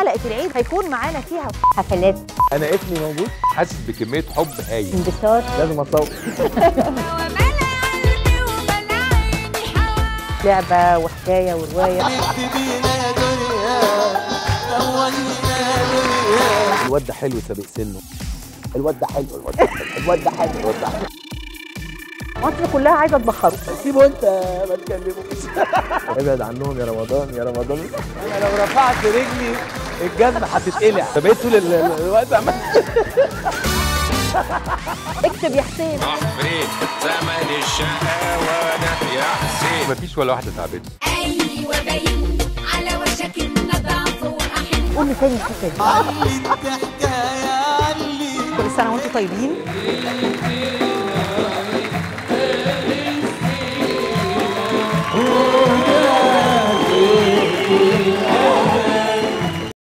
حلقه العيد هيكون معانا فيها حفلات انا اسمي موجود حاسس بكميه حب هايل انبساط لازم اتصور لعبه وحكايه وروايه الواد ده حلو سابق سنه الواد ده حلو الواد ده حلو الواد ده حلو الواد ده حلو مصر كلها عايزه تبخره سيبه انت ما تكلموش ابعد عنهم يا رمضان يا رمضان انا لو رفعت رجلي الجزمه هتتقلع فبقيت طول ال- ال- الوقت عمال اكتب يا حسين عفريت زمن الشقاوة يا حسين مفيش ولا واحده تعبتني ايوه باين على وشك النضعف واحن قول لي تاني الحته دي كل سنه وانتم طيبين